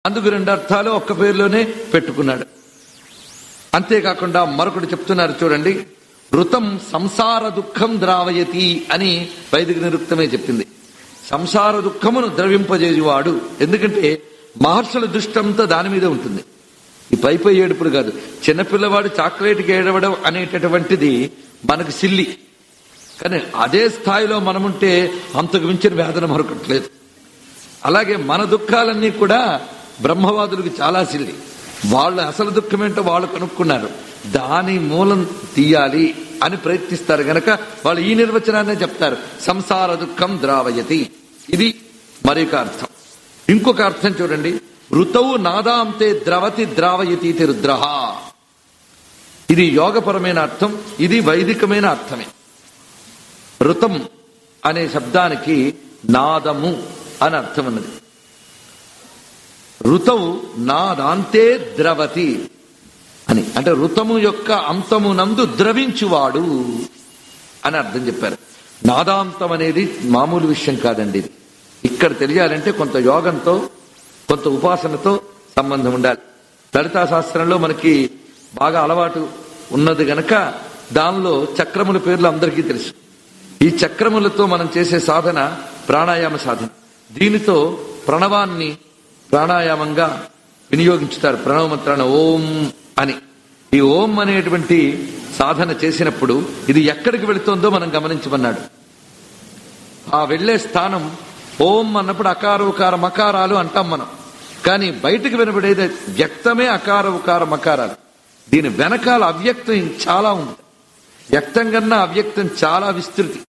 అందుకు రెండు అర్థాలు ఒక్క పేరులోనే పెట్టుకున్నాడు అంతేకాకుండా మరొకటి చెప్తున్నారు చూడండి ఋతం సంసార దుఃఖం ద్రావయతి అని వైదిక నిరుక్తమే చెప్పింది సంసార దుఃఖమును ద్రవింపజేయువాడు ఎందుకంటే మహర్షుల దృష్టంతో దాని మీద ఉంటుంది ఈ పై పై ఏడుపులు కాదు చిన్నపిల్లవాడు చాక్లెట్కి ఏడవడం అనేటటువంటిది మనకు సిల్లి కానీ అదే స్థాయిలో మనముంటే అంతకు మించిన వేదన మరొకట్లేదు అలాగే మన దుఃఖాలన్నీ కూడా బ్రహ్మవాదులకు చాలా సిల్లి వాళ్ళ అసలు దుఃఖం ఏంటో వాళ్ళు కనుక్కున్నారు దాని మూలం తీయాలి అని ప్రయత్నిస్తారు గనక వాళ్ళు ఈ నిర్వచనాన్ని చెప్తారు సంసార దుఃఖం ద్రావయతి ఇది మరొక అర్థం ఇంకొక అర్థం చూడండి ఋతవు నాదాంతే ద్రవతి ద్రావయతి ఇది రుద్రహ ఇది యోగపరమైన అర్థం ఇది వైదికమైన అర్థమే ఋతం అనే శబ్దానికి నాదము అని అర్థం ఉన్నది ఋతవు నాదాంతే ద్రవతి అని అంటే ఋతము యొక్క అంతమునందు ద్రవించువాడు అని అర్థం చెప్పారు నాదాంతం అనేది మామూలు విషయం కాదండి ఇది ఇక్కడ తెలియాలంటే కొంత యోగంతో కొంత ఉపాసనతో సంబంధం ఉండాలి లలితా శాస్త్రంలో మనకి బాగా అలవాటు ఉన్నది గనక దానిలో చక్రముల పేర్లు అందరికీ తెలుసు ఈ చక్రములతో మనం చేసే సాధన ప్రాణాయామ సాధన దీనితో ప్రణవాన్ని ప్రాణాయామంగా వినియోగించుతారు ప్రణవ మంత్రాన్ని ఓం అని ఈ ఓం అనేటువంటి సాధన చేసినప్పుడు ఇది ఎక్కడికి వెళుతోందో మనం గమనించమన్నాడు ఆ వెళ్లే స్థానం ఓం అన్నప్పుడు అకార ఉకార మకారాలు అంటాం మనం కానీ బయటకు వినబడేది వ్యక్తమే అకార ఉకార మకారాలు దీని వెనకాల అవ్యక్తం చాలా ఉంది వ్యక్తం కన్నా అవ్యక్తం చాలా విస్తృతి